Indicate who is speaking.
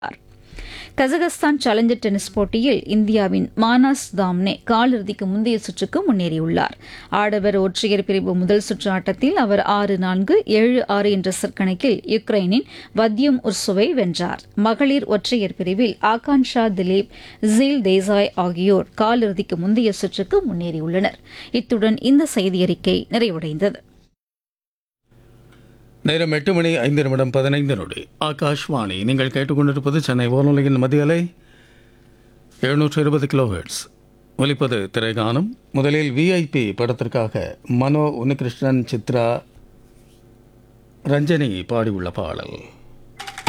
Speaker 1: Kazakhstan challenger tennis போட்டியில் இந்தியாவின் மானாஸ் தாம்னே காலிறுதிக்கு முந்தைய சுற்றுக்கு முன்னேறியுள்ளார் ஆடவர் ஒற்றையர் பிரிவு முதல் சுற்று ஆட்டத்தில் அவர் ஆறு நான்கு ஏழு ஆறு என்ற செட் கணக்கில் யுக்ரைனின் வத்யம் உர்சுவை வென்றார் மகளிர் ஒற்றையர் பிரிவில் ஆகான்ஷா திலீப் ஜில் தேசாய் ஆகியோர் காலிறுதிக்கு முந்தைய சுற்றுக்கு முன்னேறியுள்ளனர் இத்துடன் இந்த செய்தியறிக்கை நிறைவடைந்தது
Speaker 2: நேரம் எட்டு மணி ஐந்து நிமிடம் பதினைந்து நொடி ஆகாஷ்வாணி நீங்கள் கேட்டுக்கொண்டிருப்பது சென்னை வானொலியின் மத்திய அலை எழுநூற்று இருபது கிலோஹெட்ஸ் ஒலிப்பது திரைகானம் முதலில் விஐபி படத்திற்காக மனோ உன்னிகிருஷ்ணன் சித்ரா ரஞ்சனி பாடியுள்ள பாடல்